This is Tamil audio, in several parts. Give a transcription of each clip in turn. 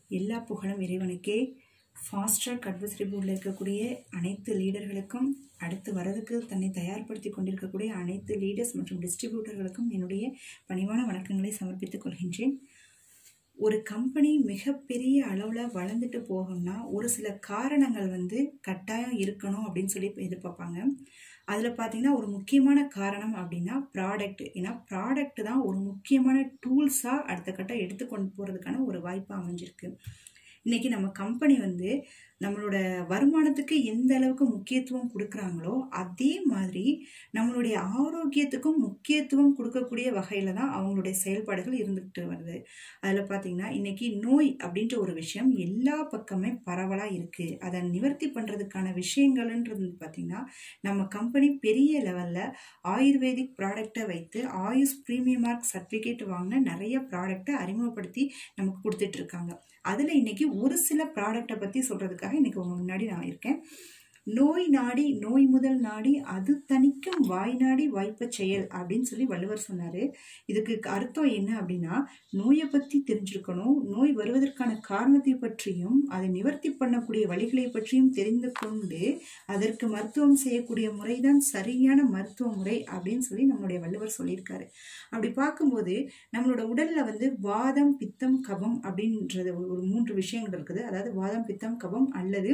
எல்லா புகழும் இறைவனுக்கே ஃபாஸ்ட் ட்ராக் அட்வைசரி போர்டில் இருக்கக்கூடிய அனைத்து லீடர்களுக்கும் அடுத்து வரதுக்கு தன்னை தயார்படுத்தி கொண்டிருக்கக்கூடிய அனைத்து லீடர்ஸ் மற்றும் டிஸ்ட்ரிபியூட்டர்களுக்கும் என்னுடைய பணிவான வணக்கங்களை சமர்ப்பித்துக் கொள்கின்றேன் ஒரு கம்பெனி மிகப்பெரிய அளவில் வளர்ந்துட்டு போகணும்னா ஒரு சில காரணங்கள் வந்து கட்டாயம் இருக்கணும் அப்படின்னு சொல்லி எதிர்பார்ப்பாங்க அதில் பார்த்தீங்கன்னா ஒரு முக்கியமான காரணம் அப்படின்னா ப்ராடக்ட் ஏன்னா ப்ராடக்ட் தான் ஒரு முக்கியமான டூல்ஸாக அடுத்த கட்டம் எடுத்துக்கொண்டு போகிறதுக்கான ஒரு வாய்ப்பாக அமைஞ்சிருக்கு இன்னைக்கு நம்ம கம்பெனி வந்து நம்மளோட வருமானத்துக்கு எந்த அளவுக்கு முக்கியத்துவம் கொடுக்குறாங்களோ அதே மாதிரி நம்மளுடைய ஆரோக்கியத்துக்கும் முக்கியத்துவம் கொடுக்கக்கூடிய வகையில் தான் அவங்களுடைய செயல்பாடுகள் இருந்துகிட்டு வருது அதில் பார்த்தீங்கன்னா இன்னைக்கு நோய் அப்படின்ற ஒரு விஷயம் எல்லா பக்கமே பரவலாக இருக்குது அதை நிவர்த்தி பண்ணுறதுக்கான விஷயங்கள்ன்றது பார்த்தீங்கன்னா நம்ம கம்பெனி பெரிய லெவலில் ஆயுர்வேதிக் ப்ராடக்டை வைத்து ஆயுஷ் ப்ரீமியம் மார்க் சர்டிஃபிகேட் வாங்கின நிறைய ப்ராடக்டை அறிமுகப்படுத்தி நமக்கு கொடுத்துட்டு இருக்காங்க அதில் இன்னைக்கு ஒரு சில ப்ராடக்டை பற்றி சொல்கிறதுக்காக இன்னைக்கு உங்கள் முன்னாடி நான் இருக்கேன் நோய் நாடி நோய் முதல் நாடி அது தணிக்கும் வாய் நாடி வாய்ப்ப செயல் அப்படின்னு சொல்லி வள்ளுவர் சொன்னார் இதுக்கு அர்த்தம் என்ன அப்படின்னா நோயை பற்றி தெரிஞ்சிருக்கணும் நோய் வருவதற்கான காரணத்தை பற்றியும் அதை நிவர்த்தி பண்ணக்கூடிய வழிகளை பற்றியும் தெரிந்து கொண்டு அதற்கு மருத்துவம் செய்யக்கூடிய முறைதான் சரியான மருத்துவ முறை அப்படின்னு சொல்லி நம்மளுடைய வள்ளுவர் சொல்லியிருக்காரு அப்படி பார்க்கும்போது நம்மளோட உடல்ல வந்து வாதம் பித்தம் கபம் அப்படின்றது ஒரு மூன்று விஷயங்கள் இருக்குது அதாவது வாதம் பித்தம் கபம் அல்லது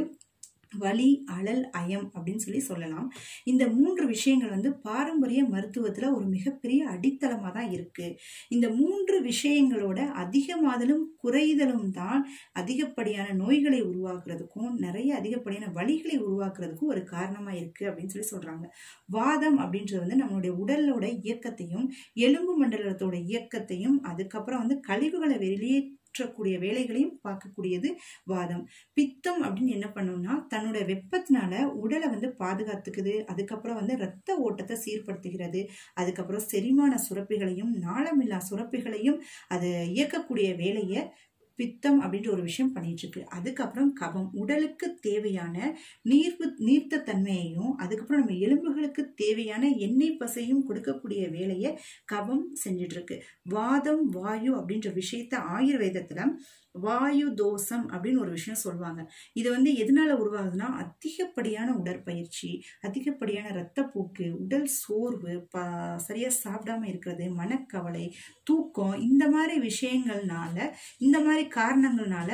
வலி அழல் அயம் அப்படின்னு சொல்லி சொல்லலாம் இந்த மூன்று விஷயங்கள் வந்து பாரம்பரிய மருத்துவத்தில் ஒரு மிகப்பெரிய அடித்தளமாக தான் இருக்குது இந்த மூன்று விஷயங்களோட அதிகமாதலும் குறைதலும் தான் அதிகப்படியான நோய்களை உருவாக்குறதுக்கும் நிறைய அதிகப்படியான வலிகளை உருவாக்குறதுக்கும் ஒரு காரணமாக இருக்குது அப்படின்னு சொல்லி சொல்கிறாங்க வாதம் அப்படின்றது வந்து நம்மளுடைய உடலோட இயக்கத்தையும் எலும்பு மண்டலத்தோட இயக்கத்தையும் அதுக்கப்புறம் வந்து கழிவுகளை வெளியே மாற்றக்கூடிய வேலைகளையும் பார்க்கக்கூடியது வாதம் பித்தம் அப்படின்னு என்ன பண்ணோம்னா தன்னோட வெப்பத்தினால உடலை வந்து பாதுகாத்துக்குது அதுக்கப்புறம் வந்து ரத்த ஓட்டத்தை சீர்படுத்துகிறது அதுக்கப்புறம் செரிமான சுரப்பிகளையும் நாளமில்லா சுரப்பிகளையும் அது இயக்கக்கூடிய வேலையை பித்தம் அப்படின்ற ஒரு விஷயம் பண்ணிட்டு இருக்கு அதுக்கப்புறம் கபம் உடலுக்கு தேவையான நீர்வு நீர்த்த தன்மையையும் அதுக்கப்புறம் நம்ம எலும்புகளுக்கு தேவையான எண்ணெய் பசையும் கொடுக்கக்கூடிய வேலையை கபம் செஞ்சுட்டு இருக்கு வாதம் வாயு அப்படின்ற விஷயத்த ஆயுர்வேதத்துல வாயு தோஷம் அப்படின்னு ஒரு விஷயம் சொல்லுவாங்க இது வந்து எதனால உருவாகுதுன்னா அதிகப்படியான உடற்பயிற்சி அதிகப்படியான இரத்தப்போக்கு உடல் சோர்வு ப சரியா சாப்பிடாம இருக்கிறது மனக்கவலை தூக்கம் இந்த மாதிரி விஷயங்கள்னால இந்த மாதிரி காரணங்கள்னால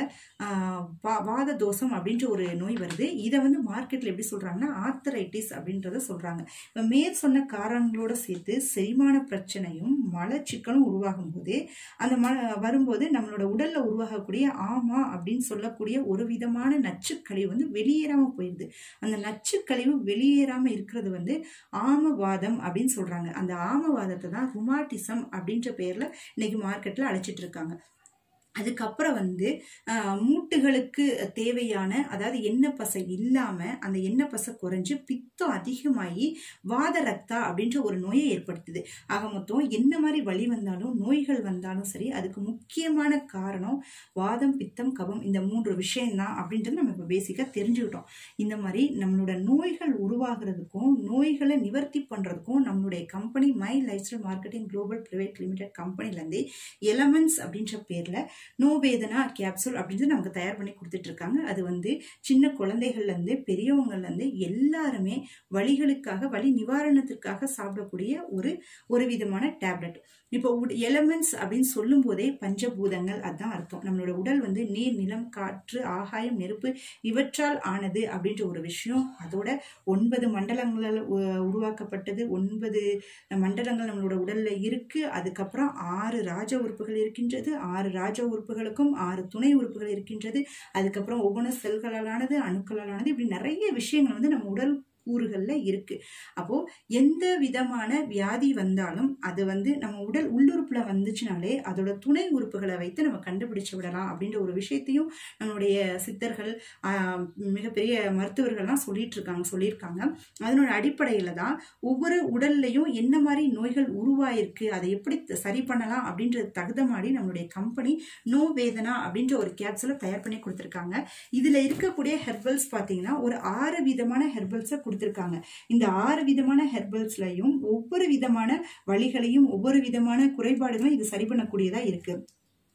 வாத தோஷம் அப்படின்ற ஒரு நோய் வருது இதை வந்து மார்க்கெட்ல எப்படி சொல்றாங்கன்னா ஆர்த்தரைட்டிஸ் அப்படின்றத சொல்றாங்க இப்போ மேற் சொன்ன காரணங்களோட சேர்த்து செரிமான பிரச்சனையும் மலச்சிக்கலும் உருவாகும் போது அந்த ம வரும்போது நம்மளோட உடல்ல உருவாகக்கூடிய ஆமா அப்படின்னு சொல்லக்கூடிய ஒரு விதமான நச்சுக்கழிவு வந்து வெளியேறாம போயிடுது அந்த நச்சுக்கழிவு வெளியேறாம இருக்கிறது வந்து ஆமவாதம் அப்படின்னு சொல்றாங்க அந்த ஆமவாதத்தை தான் ருமாட்டிசம் அப்படின்ற பேர்ல இன்னைக்கு மார்க்கெட்ல அழைச்சிட்டு இருக்காங்க அதுக்கப்புறம் வந்து மூட்டுகளுக்கு தேவையான அதாவது எண்ணெய் பசை இல்லாம அந்த எண்ணெய் பசை குறைஞ்சு பித்தம் அதிகமாகி வாத ரத்தா அப்படின்ற ஒரு நோயை ஏற்படுத்துது ஆக மொத்தம் என்ன மாதிரி வழி வந்தாலும் நோய்கள் வந்தாலும் சரி அதுக்கு முக்கியமான காரணம் வாதம் பித்தம் கபம் இந்த மூன்று விஷயம்தான் அப்படின்றது நம்ம இப்போ பேசிக்காக தெரிஞ்சுக்கிட்டோம் இந்த மாதிரி நம்மளோட நோய்கள் உருவாகிறதுக்கும் நோய்களை நிவர்த்தி பண்ணுறதுக்கும் நம்மளுடைய company my lifestyle marketing global private limited கம்பெனிலேருந்து எலமெண்ட்ஸ் அப்படின்ற பேரில் நோவேதனா கேப்சூல் அப்படின்றது நமக்கு தயார் பண்ணி கொடுத்துட்டு இருக்காங்க அது வந்து சின்ன குழந்தைகள்லேருந்து பெரியவங்கள்லேருந்து எல்லாருமே வலிகளுக்காக வலி நிவாரணத்திற்காக சாப்பிடக்கூடிய ஒரு ஒரு விதமான டேப்லெட் இப்போ எலமெண்ட்ஸ் அப்படின்னு சொல்லும் போதே பஞ்சபூதங்கள் அதான் அர்த்தம் நம்மளோட உடல் வந்து நீர் நிலம் காற்று ஆகாயம் நெருப்பு இவற்றால் ஆனது அப்படின்ற ஒரு விஷயம் அதோட ஒன்பது மண்டலங்களால் உருவாக்கப்பட்டது ஒன்பது மண்டலங்கள் நம்மளோட உடல்ல இருக்கு அதுக்கப்புறம் ஆறு ராஜ உறுப்புகள் இருக்கின்றது ஆறு ராஜ உறுப்புகளுக்கும் ஆறு துணை உறுப்புகள் இருக்கின்றது அதுக்கப்புறம் ஒவ்வொரு செல்களாலானது அணுக்களாலானது இப்படி நிறைய விஷயங்கள் வந்து நம்ம உடல் கூறுகள்ல இருக்கு அப்போ எந்த விதமான வியாதி வந்தாலும் அது வந்து நம்ம உடல் உள்ளுறுப்புல வந்துச்சுனாலே அதோட துணை உறுப்புகளை வைத்து நம்ம கண்டுபிடிச்சு விடலாம் அப்படின்ற ஒரு விஷயத்தையும் நம்மளுடைய சித்தர்கள் மிகப்பெரிய மருத்துவர்கள்லாம் சொல்லிட்டு இருக்காங்க சொல்லியிருக்காங்க அதனோட அடிப்படையில தான் ஒவ்வொரு உடல்லையும் என்ன மாதிரி நோய்கள் உருவாயிருக்கு அதை எப்படி சரி பண்ணலாம் அப்படின்றது தகுந்த மாதிரி நம்மளுடைய கம்பெனி நோ வேதனா அப்படின்ற ஒரு கேப்சூலை தயார் பண்ணி கொடுத்துருக்காங்க இதுல இருக்கக்கூடிய ஹெர்பல்ஸ் பாத்தீங்கன்னா ஒரு ஆறு விதமான ஹெர்பல்ஸை கொடுத்துருக்காங்க இந்த ஆறு விதமான ஹெர்பல்ஸ்லையும் ஒவ்வொரு விதமான வழிகளையும் ஒவ்வொரு விதமான குறைபாடுகளையும் இது சரி பண்ணக்கூடியதா இருக்கு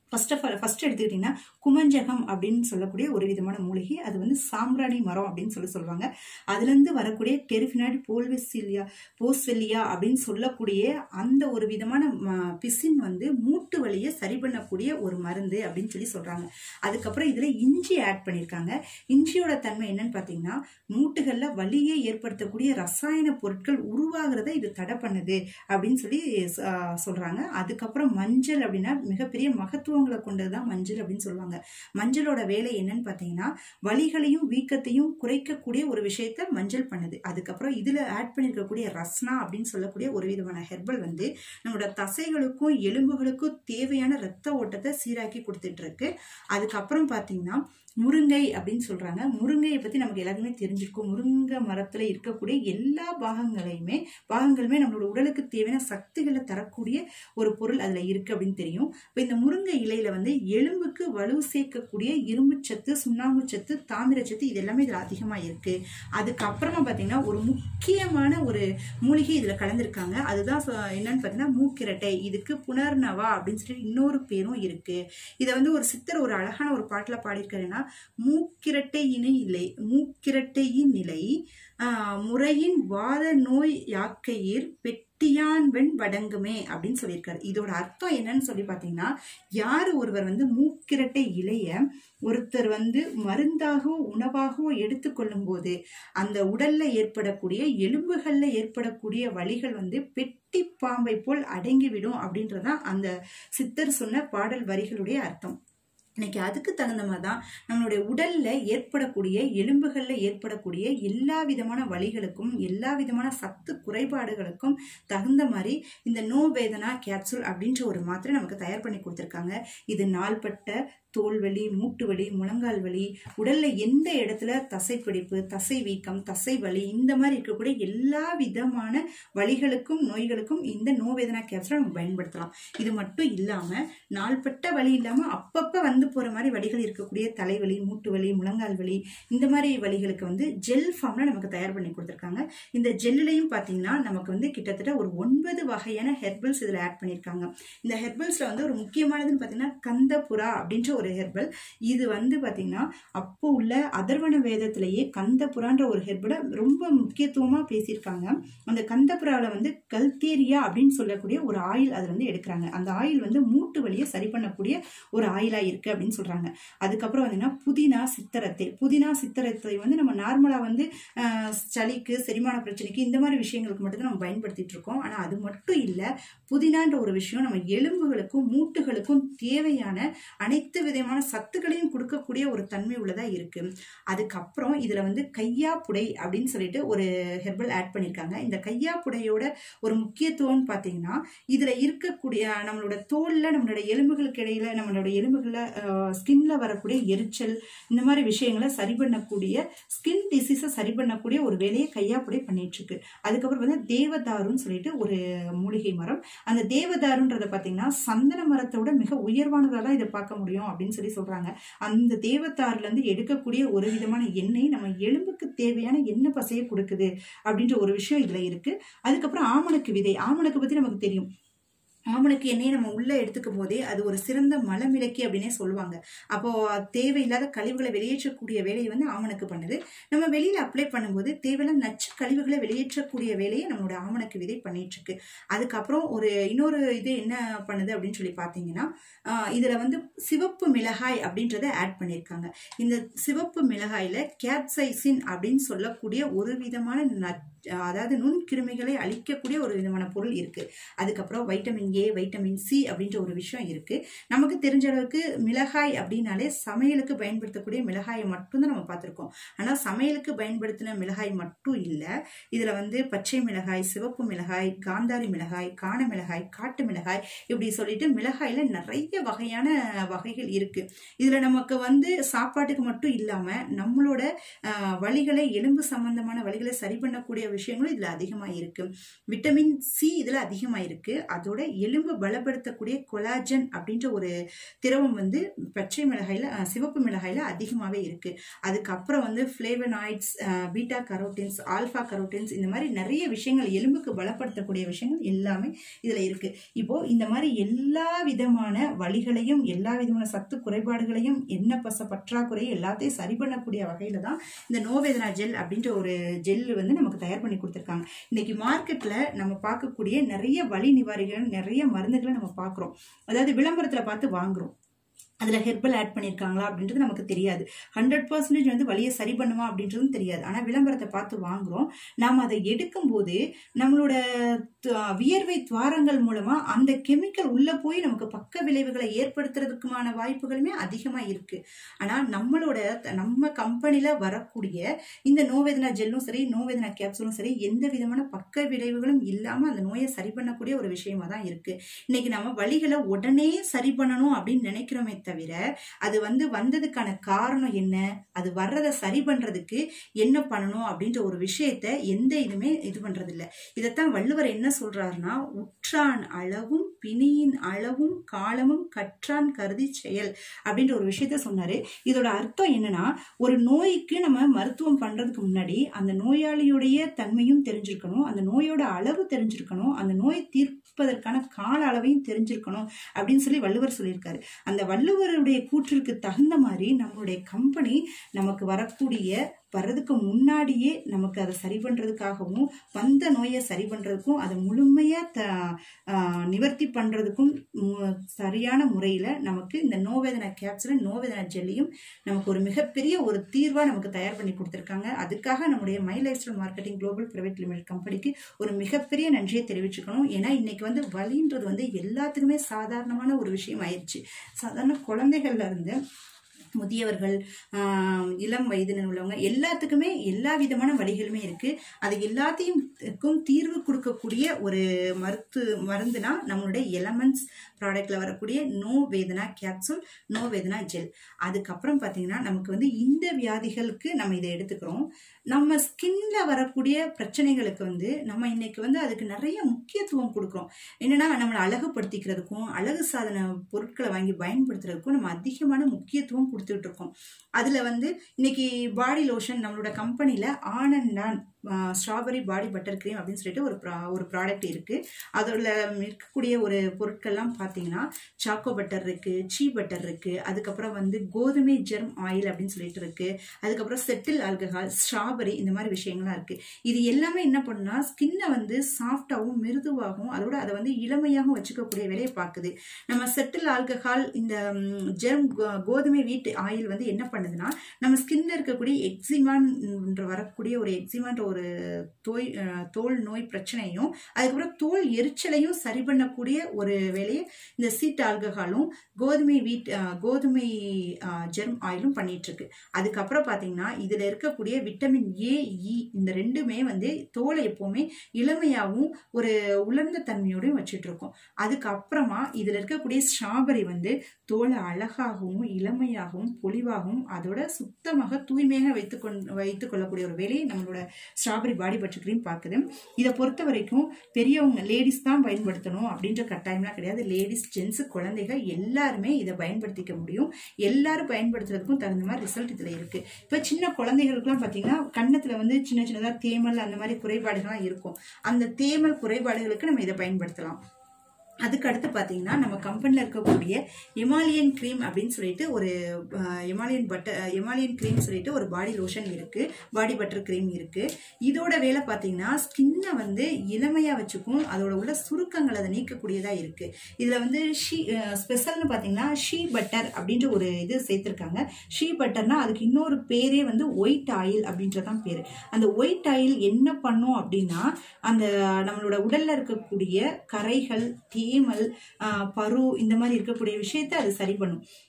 ஃபர்ஸ்ட் ஆஃப் ஆல் ஃபர்ஸ்ட் எடுத்துக்கிட்டிங்கன்னா குமஞ்சகம் அப்படின்னு சொல்லக்கூடிய ஒரு விதமான மூலிகை அது வந்து சாம்பிராணி மரம் அப்படின்னு சொல்லி சொல்லுவாங்க அதுலேருந்து வரக்கூடிய டெரிஃபினாய்டு போல்வெசிலியா போஸ்வெல்லியா அப்படின்னு சொல்லக்கூடிய அந்த ஒரு விதமான ம- பிசின் வந்து மூட்டு வலியை சரி பண்ணக்கூடிய ஒரு மருந்து அப்படின்னு சொல்லி சொல்கிறாங்க அதுக்கப்புறம் இதில் இஞ்சி ஆட் பண்ணியிருக்காங்க இஞ்சியோட தன்மை என்னன்னு பார்த்தீங்கன்னா மூட்டுகளில் வலியை ஏற்படுத்தக்கூடிய ரசாயன பொருட்கள் உருவாகிறத இது தடை பண்ணுது அப்படின்னு சொல்லி ஆஹ், சொல்றாங்க அதுக்கப்புறம் மஞ்சள் அப்படின்னா மிகப்பெரிய மகத்துவங்களை கொண்டது தான் மஞ்சள் அப்படின்னு சொல்லுவாங்க மஞ்சளோட வேலை என்னன்னு பார்த்தீங்கன்னா வலிகளையும் வீக்கத்தையும் குறைக்கக்கூடிய ஒரு விஷயத்த மஞ்சள் பண்ணுது அதுக்கப்புறம் இதுல ஆட் பண்ணியிருக்கக்கூடிய ரஸ்னா அப்படின்னு சொல்லக்கூடிய ஒரு விதமான ஹெர்பல் வந்து நம்மளோட தசைகளுக்கும் எலும்புகளுக்கும் தேவையான ரத்த ஓட்டத்தை சீராக்கி கொடுத்துட்டு இருக்கு அதுக்கப்புறம் பார்த்தீங்கன்னா முருங்கை அப்படின்னு சொல்றாங்க முருங்கையை பத்தி நமக்கு எல்லாருக்குமே தெரிஞ்சிருக்கும் முருங்கை மரத்துல இருக்கக்கூடிய எல்லா பாகங்களையுமே பாகங்களுமே நம்மளோட உடலுக்கு தேவையான சக்திகளை தரக்கூடிய ஒரு பொருள் அதுல இருக்கு அப்படின்னு தெரியும் இப்போ இந்த முருங்கை இலையில வந்து எலும்புக்கு வலு சேர்க்கக்கூடிய இரும்புச்சத்து சுண்ணாம்புச்சத்து தாமிரச்சத்து இது எல்லாமே இதுல அதிகமா இருக்கு அதுக்கப்புறமா பாத்தீங்கன்னா ஒரு முக்கியமான ஒரு மூலிகை இதுல கலந்திருக்காங்க அதுதான் சொ- என்னன்னு பாத்தீங்கன்னா மூக்கிரட்டை இதுக்கு புனர்னவா அப்படின்னு சொல்லி இன்னொரு பேரும் இருக்கு இதை வந்து ஒரு சித்தர் ஒரு அழகான ஒரு பாட்டுல பாடியிருக்காருன்னா மூக்கிரட்டையினை நிலை மூக்கிரட்டையின் நிலை ஆஹ், முறையின் வாத நோய் யாக்கையீர் பெட்டியான் வெண் வடங்குமே அப்படின்னு சொல்லியிருக்காரு இதோட அர்த்தம் என்னன்னு சொல்லி பார்த்தீங்கன்னா யார் ஒருவர் வந்து மூக்கிரட்டை இலைய ஒருத்தர் வந்து மருந்தாகவோ உணவாகவோ எடுத்துக்கொள்ளும் போது அந்த உடல்ல ஏற்படக்கூடிய எலும்புகள்ல ஏற்படக்கூடிய வலிகள் வந்து பெட்டி பாம்பை போல் அடங்கிவிடும் அப்படின்றதான் அந்த சித்தர் சொன்ன பாடல் வரிகளுடைய அர்த்தம் இன்னைக்கு அதுக்கு தகுந்த மாதிரி தான் நம்மளுடைய உடல்ல ஏற்படக்கூடிய எலும்புகள்ல ஏற்படக்கூடிய எல்லா விதமான வலிகளுக்கும் எல்லா விதமான சத்து குறைபாடுகளுக்கும் தகுந்த மாதிரி இந்த நோ வேதனா கேப்சூல் அப்படின்ற ஒரு மாத்திரை நமக்கு தயார் பண்ணி கொடுத்துருக்காங்க இது நாள்பட்ட தோல் வலி மூட்டு வலி முழங்கால் வலி உடல்ல எந்த இடத்துல தசைப்பிடிப்பு தசை வீக்கம் தசை வலி இந்த மாதிரி இருக்கக்கூடிய எல்லா விதமான வலிகளுக்கும் நோய்களுக்கும் இந்த நோவேதனா கேப்சூலை நம்ம பயன்படுத்தலாம் இது மட்டும் இல்லாம நாள்பட்ட வலி இல்லாம அப்பப்ப வந்து போற மாதிரி வலிகள் இருக்கக்கூடிய தலைவலி மூட்டு வலி முழங்கால் வலி இந்த மாதிரி வலிகளுக்கு வந்து ஜெல் ஃபார்ம்ல நமக்கு தயார் பண்ணி கொடுத்துருக்காங்க இந்த ஜெல்லையும் பாத்தீங்கன்னா நமக்கு வந்து கிட்டத்தட்ட ஒரு ஒன்பது வகையான ஹெர்பல்ஸ் இதுல ஆட் பண்ணியிருக்காங்க இந்த ஹெர்பல்ஸ்ல வந்து ஒரு முக்கியமானதுன்னு பாத்தீங்கன்னா கந்தபுரா அப்படின்ற ஒரு ஹெர்பல் இது வந்து பாத்தீங்கன்னா அப்போ உள்ள அதர்வண வேதத்திலேயே கந்தபுரான்ற ஒரு ஹெர்பலை ரொம்ப முக்கியத்துவமா பேசியிருக்காங்க அந்த கந்தபுராவில் வந்து கல்தேரியா அப்படின்னு சொல்லக்கூடிய ஒரு ஆயில் அதுல வந்து எடுக்கிறாங்க அந்த ஆயில் வந்து மூட்டு வலியை சரி பண்ணக்கூடிய ஒரு ஆயிலா இருக்கு அப்படின்னு சொல்றாங்க அதுக்கப்புறம் பார்த்தீங்கன்னா புதினா சித்தரத்தை புதினா சித்தரத்தை வந்து நம்ம நார்மலா வந்து ஆஹ், சளிக்கு செரிமான பிரச்சனைக்கு இந்த மாதிரி விஷயங்களுக்கு மட்டும் தான் நம்ம பயன்படுத்திட்டு இருக்கோம் ஆனா அது மட்டும் இல்ல புதினான்ற ஒரு விஷயம் நம்ம எலும்புகளுக்கும் மூட்டுகளுக்கும் தேவையான அனைத்து விதமான சத்துக்களையும் கொடுக்கக்கூடிய ஒரு தன்மை உள்ளதா இருக்கு அதுக்கப்புறம் இதுல வந்து கையா புடை அப்படின்னு சொல்லிட்டு ஒரு ஹெர்பல் ஆட் பண்ணியிருக்காங்க இந்த கையா புடையோட ஒரு முக்கியத்துவம்னு பார்த்தீங்கன்னா இதுல இருக்கக்கூடிய நம்மளோட தோல்ல நம்மளோட எலும்புகளுக்கு இடையில நம்மளோட எலும்புகள்ல ஸ்கின்ல வரக்கூடிய எரிச்சல் இந்த மாதிரி விஷயங்களை சரி பண்ணக்கூடிய ஸ்கின் டிசீஸை சரி பண்ணக்கூடிய ஒரு வேலையை கையாப்புடை பண்ணிட்டு இருக்கு அதுக்கப்புறம் வந்து தேவதாருன்னு சொல்லிட்டு ஒரு மூலிகை மரம் அந்த தேவதாருன்றத பார்த்தீங்கன்னா சந்தன மரத்தோட மிக உயர்வானதாக தான் இதை பார்க்க முடியும் அப்படின்னு சொல்லி சொல்றாங்க அந்த தேவதாருல இருந்து எடுக்கக்கூடிய ஒரு விதமான எண்ணெய் நம்ம எலும்புக்கு தேவையான எண்ணெய் பசையை கொடுக்குது அப்படின்ற ஒரு விஷயம் இதுல இருக்கு அதுக்கப்புறம் ஆமணக்கு விதை ஆமணக்கு பத்தி நமக்கு தெரியும் ஆமணக்கு எண்ணெயை நம்ம உள்ள எடுத்துக்கும் போதே அது ஒரு சிறந்த மலமிளக்கி அப்படின்னே சொல்லுவாங்க அப்போ தேவையில்லாத கழிவுகளை வெளியேற்றக்கூடிய வேலையை வந்து ஆமணக்கு பண்ணுது நம்ம வெளியில அப்ளை பண்ணும்போது தேவையில்லாத நச்சு கழிவுகளை வெளியேற்றக்கூடிய வேலையை நம்மளோட ஆமணக்கு விதை பண்ணிட்டு இருக்கு அதுக்கப்புறம் ஒரு இன்னொரு இது என்ன பண்ணுது அப்படின்னு சொல்லி பார்த்தீங்கன்னா ஆஹ் இதுல வந்து சிவப்பு மிளகாய் அப்படின்றத ஆட் பண்ணியிருக்காங்க இந்த சிவப்பு மிளகாயில கேப்சைசின் அப்படின்னு சொல்லக்கூடிய ஒரு விதமான நச்- அதாவது நுண்கிருமிகளை அழிக்கக்கூடிய ஒரு விதமான பொருள் இருக்கு அதுக்கப்புறம் வைட்டமின் ஏ வைட்டமின் சி அப்படின்ற ஒரு விஷயம் இருக்கு நமக்கு தெரிஞ்ச அளவுக்கு மிளகாய் அப்படின்னாலே சமையலுக்கு பயன்படுத்தக்கூடிய மிளகாயை மட்டும்தான் நம்ம பார்த்துருக்கோம் ஆனால் சமையலுக்கு பயன்படுத்தின மிளகாய் மட்டும் இல்லை இதில் வந்து பச்சை மிளகாய் சிவப்பு மிளகாய் காந்தாரி மிளகாய் காண மிளகாய் காட்டு மிளகாய் இப்படி சொல்லிட்டு மிளகாயில் நிறைய வகையான வகைகள் இருக்கு இதில் நமக்கு வந்து சாப்பாட்டுக்கு மட்டும் இல்லாமல் நம்மளோட ஆஹ், வலிகளை எலும்பு சம்பந்தமான வலிகளை சரி பண்ணக்கூடிய விஷயங்களும் இதில் அதிகமாக இருக்குது விட்டமின் சி இதில் அதிகமாக இருக்குது அதோட எலும்பு பலப்படுத்தக்கூடிய கொலாஜன் அப்படின்ற ஒரு திரவம் வந்து பச்சை மிளகாயில் அஹ், சிவப்பு மிளகாயில் அதிகமாகவே இருக்குது அதுக்கப்புறம் வந்து flavonoids beta carotenes alpha carotenes இந்த மாதிரி நிறைய விஷயங்கள் எலும்புக்கு பலப்படுத்தக்கூடிய விஷயங்கள் எல்லாமே இதில் இருக்குது இப்போ இந்த மாதிரி எல்லா விதமான வழிகளையும் எல்லா விதமான சத்து குறைபாடுகளையும் எண்ணெய் பச பற்றாக்குறையை எல்லாத்தையும் சரி பண்ணக்கூடிய வகையில தான் இந்த நோவேதனா ஜெல் அப்படின்ற ஒரு ஜெல் வந்து நமக்கு தயார் பண்ணி கொடுத்துருக்காங்க இன்னைக்கு மார்க்கெட்ல நம்ம பார்க்கக்கூடிய நிறைய வலி நிவாரிகள் நிறைய மருந்துகளை நம்ம பார்க்குறோம் அதாவது விளம்பரத்துல பார்த்து வாங்குறோம் அதில் ஹெர்பல் ஆட் பண்ணியிருக்காங்களா அப்படின்றது நமக்கு தெரியாது ஹண்ட்ரட் பர்சன்டேஜ் வந்து வலியை சரி பண்ணுமா அப்படின்றதும் தெரியாது ஆனால் விளம்பரத்தை பார்த்து வாங்குறோம் நாம் அதை எடுக்கும்போது நம்மளோட த- வியர்வை துவாரங்கள் மூலமாக அந்த கெமிக்கல் உள்ளே போய் நமக்கு பக்க விளைவுகளை ஏற்படுத்துறதுக்குமான வாய்ப்புகளுமே அதிகமாக இருக்குது ஆனால் நம்மளோட த- நம்ம கம்பெனியில் வரக்கூடிய இந்த நோவேதனா ஜெல்லும் சரி நோவேதனா கேப்சூலும் சரி எந்த விதமான பக்க விளைவுகளும் இல்லாமல் அந்த நோயை சரி பண்ணக்கூடிய ஒரு விஷயமா தான் இருக்குது இன்னைக்கு நம்ம வலிகளை உடனே சரி பண்ணணும் அப்படின்னு நினைக்கிறோமே தவிர அது வந்து வந்ததுக்கான காரணம் என்ன அது வர்றதை சரி பண்றதுக்கு என்ன பண்ணணும் அப்படின்ற ஒரு விஷயத்த எந்த இதுமே இது பண்றது இல்ல இதைத்தான் வள்ளுவர் என்ன சொல்றாருன்னா உற்றான் அளவும் பிணியின் அளவும் காலமும் கற்றான் கருதி செயல் அப்படின்ற ஒரு விஷயத்த சொன்னாரு இதோட அர்த்தம் என்னன்னா ஒரு நோய்க்கு நம்ம மருத்துவம் பண்றதுக்கு முன்னாடி அந்த நோயாளியுடைய தன்மையும் தெரிஞ்சிருக்கணும் அந்த நோயோட அளவு தெரிஞ்சிருக்கணும் அந்த நோய் தீர்ப்பதற்கான கால அளவையும் தெரிஞ்சிருக்கணும் அப்படின்னு சொல்லி வள்ளுவர் சொல்லியிருக்காரு அந்த வள்ளுவருடைய கூற்றிற்கு தகுந்த மாதிரி நம்மளுடைய கம்பெனி நமக்கு வரக்கூடிய வர்றதுக்கு முன்னாடியே நமக்கு அதை சரி பண்றதுக்காகவும் வந்த நோயை சரி பண்றதுக்கும் அதை முழுமையா த ஆஹ் நிவர்த்தி பண்றதுக்கும் மு- சரியான முறையில நமக்கு இந்த நோவேதனை கேப்சூலும் நோவேதனை ஜெல்லியும் நமக்கு ஒரு மிகப்பெரிய ஒரு தீர்வா நமக்கு தயார் பண்ணி கொடுத்துருக்காங்க அதுக்காக நம்முடைய my lifestyle marketing global private limited கம்பெனிக்கு ஒரு மிகப்பெரிய நன்றியை தெரிவிச்சுக்கணும் ஏன்னா இன்னைக்கு வந்து வலின்றது வந்து எல்லாத்துக்குமே சாதாரணமான ஒரு விஷயம் ஆயிடுச்சு சாதாரண குழந்தைகள்ல இருந்து முதியவர்கள் ஆஹ், இளம் வயதினர் உள்ளவங்க எல்லாத்துக்குமே எல்லா விதமான வழிகளுமே இருக்கு அது எல்லாத்தையும் க்கும் தீர்வு கொடுக்கக்கூடிய ஒரு மருத்து மருந்துனா நம்மளுடைய எலமெண்ட்ஸ் ப்ராடக்ட்ல வரக்கூடிய no Vedhana capsule no Vedhana gel அதுக்கப்புறம் பார்த்தீங்கன்னா நமக்கு வந்து இந்த வியாதிகளுக்கு நம்ம இதை எடுத்துக்கிறோம் நம்ம ஸ்கின்ல வரக்கூடிய பிரச்சனைகளுக்கு வந்து நம்ம இன்னைக்கு வந்து அதுக்கு நிறைய முக்கியத்துவம் கொடுக்குறோம் என்னன்னா நம்மளை அழகுபடுத்திக்கிறதுக்கும் அழகு சாதன பொருட்களை வாங்கி பயன்படுத்துறதுக்கும் நம்ம அதிகமான முக்கியத்துவம் கொடுத்துட்டு இருக்கோம் அதுல வந்து இன்னைக்கு பாடி லோஷன் நம்மளோட கம்பெனில ஆனந்தான் ஸ்ட்ராபெரி பாடி பட்டர் கிரீம் அப்படின்னு சொல்லிட்டு ஒரு ப்ரா- ஒரு ப்ராடக்ட் இருக்கு அதோட இருக்கக்கூடிய ஒரு பொருட்கள்லாம் பார்த்தீங்கன்னா சாக்கோ பட்டர் இருக்கு சீ பட்டர் இருக்கு அதுக்கப்புறம் வந்து கோதுமை ஜெர்ம் ஆயில் அப்படின்னு சொல்லிட்டு இருக்கு அதுக்கப்புறம் செட்டில் ஆல்கஹால் ஸ்ட்ராபெரி இந்த மாதிரி விஷயங்கள்லாம் இருக்கு இது எல்லாமே என்ன பண்ணுன்னா ஸ்கின்னை வந்து சாஃப்டாகவும் மிருதுவாகவும் அதோட அதை வந்து இளமையாகவும் வச்சுக்கக்கூடிய வேலையை பார்க்குது நம்ம செட்டில் ஆல்கஹால் இந்த ஜெர்ம் கோதுமை வீட் ஆயில் வந்து என்ன பண்ணுதுன்னா நம்ம ஸ்கின்ல இருக்கக்கூடிய எக்ஸிமான் வரக்கூடிய ஒரு எக்ஸிமான்ற ஒரு தோய் அஹ், தோல் நோய் பிரச்சனையும் அதுக்கப்புறம் தோல் எரிச்சலையும் சரி பண்ணக்கூடிய ஒரு வேலையை இந்த சீட் ஆல்கஹாலும் கோதுமை வீட் அஹ், கோதுமை ஜெர்ம் ஆயிலும் பண்ணிட்டு இருக்கு அதுக்கப்புறம் பார்த்தீங்கன்னா இதுல இருக்கக்கூடிய விட்டமின் ஏ இ இந்த ரெண்டுமே வந்து தோலை எப்பவுமே இளமையாகவும் ஒரு உலர்ந்த தன்மையோடையும் வச்சுட்டு இருக்கோம் அதுக்கப்புறமா இதுல இருக்கக்கூடிய ஸ்ட்ராபெரி வந்து தோலை அழகாகவும் இளமையாகவும் பொலிவாகவும் அதோட சுத்தமாக தூய்மையாக வைத்துக் கொண்டு வைத்துக் கொள்ளக்கூடிய ஒரு வேலையை நம்மளோட ஸ்ட்ராபெரி பாடி பட்டர் க்ரீம் பார்க்குது இதை பொறுத்த வரைக்கும் பெரியவங்க லேடிஸ் தான் பயன்படுத்தணும் அப்படின்ற கட்டாயம்லாம் கிடையாது லேடிஸ் ஜென்ஸ் குழந்தைகள் எல்லாருமே இதை பயன்படுத்திக்க முடியும் எல்லாரும் பயன்படுத்துறதுக்கும் தகுந்த மாதிரி ரிசல்ட் இதில் இருக்கு இப்போ சின்ன குழந்தைகளுக்குலாம் பார்த்தீங்கன்னா கன்னத்தில் வந்து சின்ன சின்னதாக தேமல் அந்த மாதிரி குறைபாடுகள்லாம் இருக்கும் அந்த தேமல் குறைபாடுகளுக்கு நம்ம இதை பயன்படுத்தலாம் அதுக்கு அடுத்து பார்த்தீங்கன்னா நம்ம கம்பெனியில் இருக்கக்கூடிய எமாலியன் க்ரீம் அப்படின்னு சொல்லிட்டு ஒரு எமாலியன் பட்டர் எமாலியன் க்ரீம் சொல்லிட்டு ஒரு பாடி லோஷன் இருக்கு பாடி பட்டர் க்ரீம் இருக்கு இதோட வேலை பார்த்தீங்கன்னா ஸ்கின்னை வந்து இளமையாக வச்சுக்கும் அதோட உள்ள சுருக்கங்கள் அதை நீக்கக்கூடியதா இருக்கு இதில் வந்து ஷீ ஸ்பெஷல்னு பார்த்தீங்கன்னா ஷீ பட்டர் அப்படின்ற ஒரு இது சேர்த்துருக்காங்க ஷீ பட்டர்னா அதுக்கு இன்னொரு பேரே வந்து ஒயிட் ஆயில் அப்படின்றதான் பேர் அந்த ஒயிட் ஆயில் என்ன பண்ணும் அப்படின்னா அந்த நம்மளோட உடல்ல இருக்கக்கூடிய கரைகள் தேமல் ஆஹ், பரு இந்த மாதிரி இருக்கக்கூடிய விஷயத்த அது சரி பண்ணும்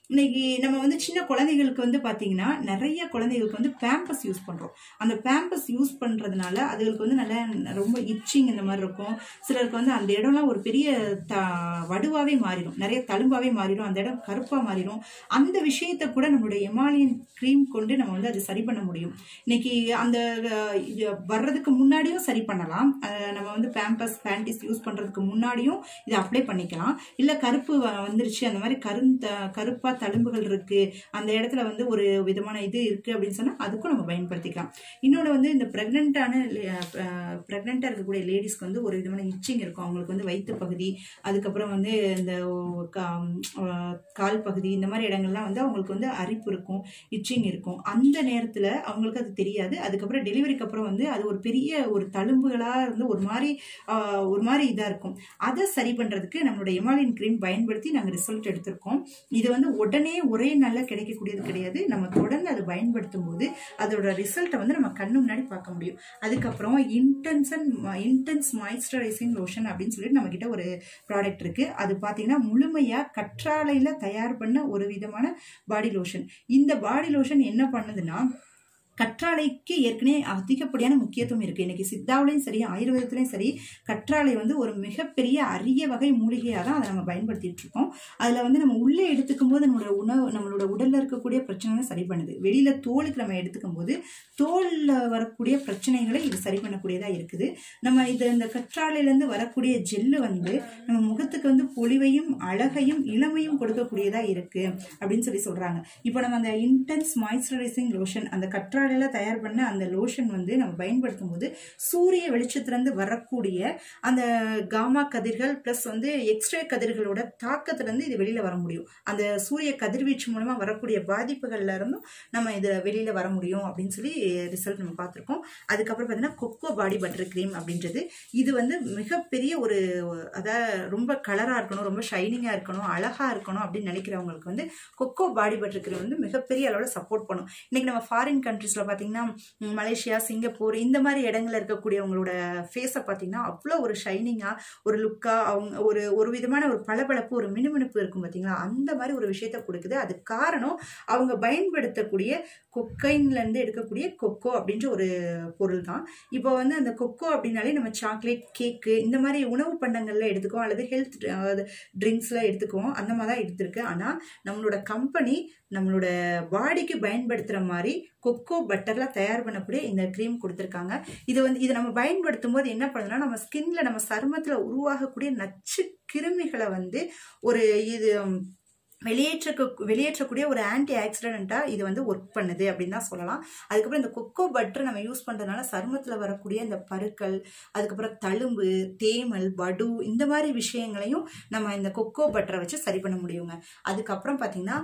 இன்னைக்கு நம்ம வந்து சின்ன குழந்தைகளுக்கு வந்து பார்த்தீங்கன்னா நிறைய குழந்தைகளுக்கு வந்து பேம்பஸ் யூஸ் பண்ணுறோம் அந்த பேம்பஸ் யூஸ் பண்ணுறதுனால அதுகளுக்கு வந்து நல்லா ரொம்ப இச்சிங் இந்த மாதிரி இருக்கும் சிலருக்கு வந்து அந்த இடம்லாம் ஒரு பெரிய த வடுவாகவே மாறிடும் நிறைய தழும்பாகவே மாறிடும் அந்த இடம் கருப்பாக மாறிடும் அந்த விஷயத்தை கூட நம்மளுடைய எமாலியன் க்ரீம் கொண்டு நம்ம வந்து அதை சரி பண்ண முடியும் இன்னைக்கு அந்த அஹ், இது வர்றதுக்கு முன்னாடியும் சரி பண்ணலாம் அஹ், நம்ம வந்து பேம்பஸ் பேண்டிஸ் யூஸ் பண்ணுறதுக்கு முன்னாடியும் இதை அப்ளை பண்ணிக்கலாம் இல்லை கருப்பு வ- வந்துருச்சு அந்த மாதிரி கருந்த கருப்பாக தழும்புகள் இருக்கு அந்த இடத்துல வந்து ஒரு விதமான இது இருக்கு அப்படின்னு சொன்னால் அதுக்கும் நம்ம பயன்படுத்திக்கலாம் இன்னொன்று வந்து இந்த ப்ரெக்னென்ட்டான ப்ரெக்னெண்ட்டாக இருக்கக்கூடிய லேடிஸ்க்கு வந்து ஒரு விதமான இச்சிங் இருக்கும் அவங்களுக்கு வந்து வயிற்று பகுதி அதுக்கப்புறம் வந்து இந்த கா- அஹ் கால் பகுதி இந்த மாதிரி இடங்கள்லாம் வந்து அவங்களுக்கு வந்து அரிப்பு இருக்கும் இச்சிங் இருக்கும் அந்த நேரத்தில் அவங்களுக்கு அது தெரியாது அதுக்கப்புறம் டெலிவரிக்கு அப்புறம் வந்து அது ஒரு பெரிய ஒரு தழும்புகளாக இருந்து ஒரு மாதிரி ஆஹ், ஒரு மாதிரி இதாக இருக்கும் அதை சரி பண்ணுறதுக்கு நம்மளோட எமாலின் க்ரீம் பயன்படுத்தி நாங்கள் ரிசல்ட் எடுத்திருக்கோம் இது வந்து உடனே ஒரே நாளில் கிடைக்கக்கூடியது கிடையாது நம்ம தொடர்ந்து அதை பயன்படுத்தும் போது அதோட ரிசல்ட்டை வந்து நம்ம கண்ணு முன்னாடி பார்க்க முடியும் அதுக்கப்புறம் இன்டென்சன் இன்டென்ஸ் மாய்ஸ்சரைசிங் லோஷன் அப்படின்னு சொல்லிட்டு நம்ம கிட்ட ஒரு ப்ராடக்ட் இருக்கு அது பார்த்தீங்கன்னா முழுமையாக கற்றாழையில் தயார் பண்ண ஒரு விதமான பாடி லோஷன் இந்த பாடி லோஷன் என்ன பண்ணுதுன்னா கற்றாழைக்கு ஏற்கனவே அதிகப்படியான முக்கியத்துவம் இருக்கு இன்னைக்கு சித்தாவிலையும் சரி ஆயுர்வேதத்திலையும் சரி கற்றாழை வந்து ஒரு மிகப்பெரிய அரிய வகை மூலிகையாக தான் அதை நம்ம பயன்படுத்திட்டு இருக்கோம் அதில் வந்து நம்ம உள்ளே எடுத்துக்கும் போது நம்மளோட உணவு நம்மளோட உடல்ல இருக்கக்கூடிய பிரச்சனைகளை சரி பண்ணுது வெளியில தோலுக்கு நம்ம எடுத்துக்கும் போது தோல்ல வரக்கூடிய பிரச்சனைகளை இது சரி பண்ணக்கூடியதா இருக்குது நம்ம இது இந்த கற்றாழையிலேருந்து வரக்கூடிய ஜெல்லு வந்து நம்ம முகத்துக்கு வந்து பொலிவையும் அழகையும் இளமையும் கொடுக்கக்கூடியதா இருக்கு அப்படின்னு சொல்லி சொல்றாங்க இப்போ நம்ம அந்த இன்டென்ஸ் மாய்ஸ்சரைசிங் லோஷன் அந்த கற்றாழையில தயார் பண்ண அந்த லோஷன் வந்து நம்ம பயன்படுத்தும் போது சூரிய வெளிச்சத்திலிருந்து வரக்கூடிய அந்த காமா கதிர்கள் ப்ளஸ் வந்து எக்ஸ்ரே கதிர்களோட தாக்கத்திலிருந்து இது வெளியில வர முடியும் அந்த சூரிய கதிர்வீச்சு மூலமா வரக்கூடிய பாதிப்புகள்ல இருந்தும் நம்ம இது வெளியில வர முடியும் அப்படின்னு சொல்லி ரிசல்ட் நம்ம பார்த்துருக்கோம் அதுக்கப்புறம் பார்த்தீங்கன்னா கொக்கோ பாடி பட்டர் க்ரீம் அப்படின்றது இது வந்து மிகப்பெரிய ஒரு அதாவது ரொம்ப கலராக இருக்கணும் ரொம்ப ஷைனிங்காக இருக்கணும் அழகாக இருக்கணும் அப்படின்னு நினைக்கிறவங்களுக்கு வந்து கொக்கோ பாடி பட்டர் க்ரீம் வந்து மிகப்பெரிய அளவில் சப்போர்ட் பண்ணும் இன்னைக்கு நம்ம ஃபாரின் கண்ட்ரீஸில் பார்த்தீங்கன்னா ம், மலேசியா சிங்கப்பூர் இந்த மாதிரி இடங்கள்ல இருக்கக்கூடியவங்களோட ஃபேஸை பார்த்தீங்கன்னா அவ்வளோ ஒரு ஷைனிங்காக ஒரு லுக்காக அவங்க ஒரு ஒரு விதமான ஒரு பளபளப்பு ஒரு மினுமினுப்பு இருக்கும் பார்த்தீங்களா அந்த மாதிரி ஒரு விஷயத்த கொடுக்குது அது காரணம் அவங்க பயன்படுத்தக்கூடிய கொக்கைன்லேருந்து எடுக்கக்கூடிய கொக்கோ அப்படின்ற ஒரு பொருள் தான் இப்போ வந்து அந்த கொக்கோ அப்படின்னாலே நம்ம சாக்லேட் கேக்கு இந்த மாதிரி உணவு பண்டங்கள்ல எடுத்துக்குவோம் அல்லது ஹெல்த் ட்ரிங்க்ஸில் எடுத்துக்குவோம் அந்த மாதிரி தான் எடுத்திருக்கு ஆனால் நம்மளோட கம்பெனி நம்மளோட பாடிக்கு பயன்படுத்துகிற மாதிரி கொக்கோ பட்டரில் தயார் பண்ணக்கூடிய இந்த க்ரீம் கொடுத்துருக்காங்க இது வந்து இதை நம்ம பயன்படுத்தும் போது என்ன பண்ணுதுன்னா நம்ம ஸ்கின்ல நம்ம சருமத்தில் உருவாகக்கூடிய நச்சு கிருமிகளை வந்து ஒரு இது வெளியேற்ற வெளியேற்றக்கூடிய ஒரு ஆன்டி ஆக்சிடென்ட்டாக இது வந்து ஒர்க் பண்ணுது அப்படின்னு தான் சொல்லலாம் அதுக்கப்புறம் இந்த கொக்கோ பட்டர் நம்ம யூஸ் பண்ணுறதுனால சருமத்தில் வரக்கூடிய இந்த பருக்கள் அதுக்கப்புறம் தழும்பு தேமல் வடு இந்த மாதிரி விஷயங்களையும் நம்ம இந்த கொக்கோ பட்டரை வச்சு சரி பண்ண முடியுங்க அதுக்கப்புறம் பார்த்தீங்கன்னா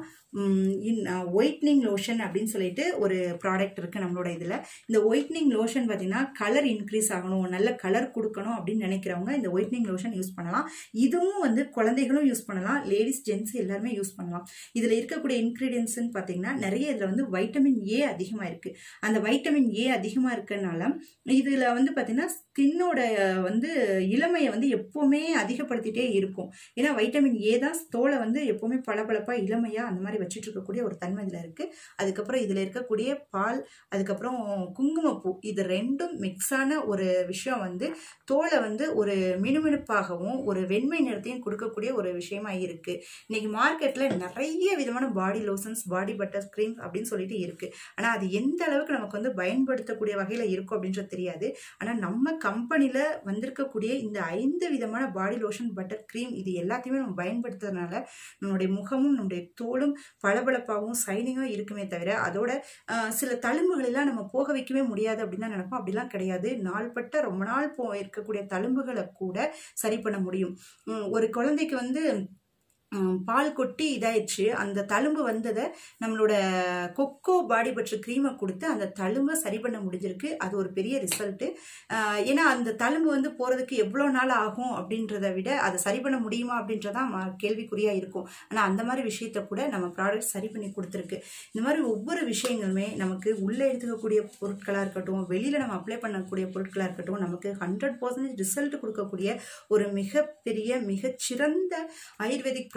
ஒயிட்னிங் லோஷன் அப்படின்னு சொல்லிட்டு ஒரு ப்ராடக்ட் இருக்குது நம்மளோட இதில் இந்த ஒயிட்னிங் லோஷன் பார்த்தீங்கன்னா கலர் இன்க்ரீஸ் ஆகணும் நல்ல கலர் கொடுக்கணும் அப்படின்னு நினைக்கிறவங்க இந்த ஒயிட்னிங் லோஷன் யூஸ் பண்ணலாம் இதுவும் வந்து குழந்தைகளும் யூஸ் பண்ணலாம் லேடிஸ் ஜென்ஸ் எல்லாருமே யூஸ் பண்ணலாம் இதில் இருக்கக்கூடிய இன்க்ரீடியன்ஸ்னு பார்த்தீங்கன்னா நிறைய இதில் வந்து வைட்டமின் ஏ அதிகமாக இருக்குது அந்த வைட்டமின் ஏ அதிகமாக இருக்கறனால இதில் வந்து பார்த்தீங்கன்னா ஸ்கின்னோட வந்து இளமையை வந்து எப்போவுமே அதிகப்படுத்திட்டே இருக்கும் ஏன்னா வைட்டமின் ஏ தான் தோலை வந்து எப்போவுமே பளபளப்பாக இளமையாக அந்த மாதிரி வச்சுட்டு இருக்கக்கூடிய ஒரு தன்மை இதில் இருக்குது அதுக்கப்புறம் இதில் இருக்கக்கூடிய பால் அதுக்கப்புறம் குங்குமப்பூ இது ரெண்டும் மிக்ஸான ஒரு விஷயம் வந்து தோலை வந்து ஒரு மினுமினுப்பாகவும் ஒரு வெண்மை நிறத்தையும் கொடுக்கக்கூடிய ஒரு விஷயமா இருக்கு இன்னைக்கு மார்க்கெட்ல நிறைய விதமான body lotions body butter cream அப்படின்னு சொல்லிட்டு இருக்கு ஆனா அது எந்த அளவுக்கு நமக்கு வந்து பயன்படுத்தக்கூடிய வகையில இருக்கும் அப்படின்றது தெரியாது ஆனா நம்ம கம்பெனில வந்திருக்கக்கூடிய இந்த ஐந்து விதமான பாடி லோஷன் பட்டர் க்ரீம் இது எல்லாத்தையுமே நம்ம பயன்படுத்துறதுனால நம்மளுடைய முகமும் நம்முடைய தோலும் பளபளப்பாகவும் சைனிங்காக இருக்குமே தவிர அதோட ஆஹ், சில தழும்புகள் எல்லாம் நம்ம போக வைக்கவே முடியாது அப்படின்னு தான் நினைப்போம் அப்படிலாம் கிடையாது நாள்பட்ட ரொம்ப நாள் போ இருக்கக்கூடிய தழும்புகளை கூட சரி பண்ண முடியும் உம், ஒரு குழந்தைக்கு வந்து உம், பால் கொட்டி இதாயிடுச்சு அந்த தழும்பு வந்ததை நம்மளோட கொக்கோ பாடி பட்டர் க்ரீமை கொடுத்து அந்த தழும்பை சரி பண்ண முடிஞ்சிருக்கு அது ஒரு பெரிய ரிசல்ட்டு ஏன்னா அந்த தழும்பு வந்து போகிறதுக்கு எவ்வளோ நாள் ஆகும் அப்படின்றத விட அதை சரி பண்ண முடியுமா அப்படின்றதான் ம- கேள்விக்குறியா இருக்கும் ஆனால் அந்த மாதிரி விஷயத்த கூட நம்ம ப்ராடக்ட் சரி பண்ணி கொடுத்துருக்கு இந்த மாதிரி ஒவ்வொரு விஷயங்களுமே நமக்கு உள்ளே எடுத்துக்கக்கூடிய பொருட்களாக இருக்கட்டும் வெளியில் நம்ம அப்ளை பண்ணக்கூடிய பொருட்களாக இருக்கட்டும் நமக்கு ஹண்ட்ரட் பர்சன்டேஜ் ரிசல்ட் கொடுக்கக்கூடிய ஒரு மிகப்பெரிய மிகச்சிறந்த ஆயுர்வேதிக் ப்ராடக்ட்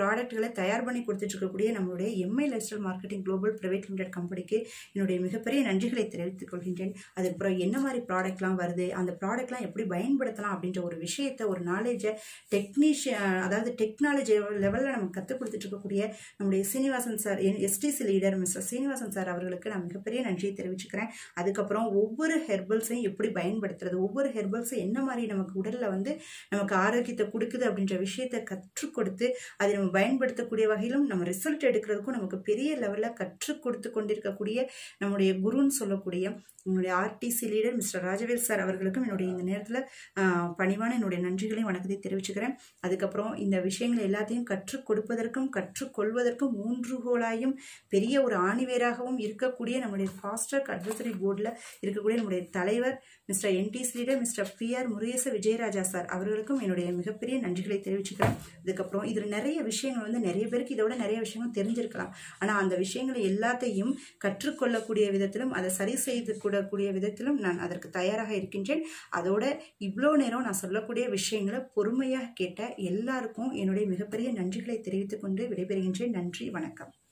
ப்ராடக்ட்களை தயார் பண்ணி கொடுத்துட்டு இருக்கக்கூடிய நம்மளுடைய MI lifestyle marketing global private limited கம்பெனிக்கு என்னுடைய மிகப்பெரிய நன்றிகளை தெரிவித்துக் கொள்கின்றேன் அதுக்கப்புறம் என்ன மாதிரி ப்ராடக்ட்லாம் வருது அந்த ப்ராடக்ட்லாம் எப்படி பயன்படுத்தலாம் அப்படின்ற ஒரு விஷயத்தை ஒரு நாலேஜை டெக்னீஷியன் அதாவது டெக்னாலஜி லெவலில் நம்ம கற்றுக் கொடுத்துட்டு இருக்கக்கூடிய நம்முடைய Srinivasan sir STC leader mister Srinivasan sir அவர்களுக்கு நான் மிகப்பெரிய நன்றியை தெரிவிச்சுக்கிறேன் அதுக்கப்புறம் ஒவ்வொரு ஹெர்பல்ஸையும் எப்படி பயன்படுத்துறது ஒவ்வொரு ஹெர்பல்ஸும் என்ன மாதிரி நமக்கு உடலில் வந்து நமக்கு ஆரோக்கியத்தை கொடுக்குது அப்படின்ற விஷயத்தை கற்றுக் கொடுத்து அதை நம்ம பயன்படுத்தக்கூடிய வகையிலும் நம்ம ரிசல்ட் எடுக்கிறதுக்கும் நமக்கு பெரிய லெவலில் கற்றுக் கொடுத்து கொண்டிருக்கக்கூடிய நம்முடைய குருன்னு சொல்லக்கூடிய என்னுடைய RTC leader mister Rajavel sir அவர்களுக்கும் என்னுடைய இந்த நேரத்தில் பணிவான என்னுடைய நன்றிகளையும் வணக்கத்தை தெரிவிச்சுக்கிறேன் அதுக்கப்புறம் இந்த விஷயங்கள் எல்லாத்தையும் கற்றுக் கொடுப்பதற்கும் கற்றுக்கொள்வதற்கும் ஊன்றுகோலாயும் பெரிய ஒரு ஆணிவேராகவும் இருக்கக்கூடிய நம்முடைய ஃபாஸ்டர் அட்வைசரி போர்டில் இருக்கக்கூடிய நம்முடைய தலைவர் mister NDS leader mister P R Murugesa Vijayaraja sir அவர்களுக்கும் என்னுடைய மிகப்பெரிய நன்றிகளை தெரிவிச்சுக்கிறேன் இதுக்கப்புறம் இதில் நிறைய விஷயங்கள் வந்து நிறைய பேருக்கு இதோட நிறைய விஷயங்கள் தெரிஞ்சிருக்கலாம் ஆனால் அந்த விஷயங்களை எல்லாத்தையும் கற்றுக்கொள்ளக்கூடிய விதத்திலும் அதை சரி செய்து கூடக்கூடிய விதத்திலும் நான் அதற்கு தயாராக இருக்கின்றேன் அதோட இவ்வளோ நேரம் நான் சொல்லக்கூடிய விஷயங்களை பொறுமையாக கேட்ட எல்லாருக்கும் என்னுடைய மிகப்பெரிய நன்றிகளை தெரிவித்துக் கொண்டு விடைபெறுகின்றேன் நன்றி வணக்கம்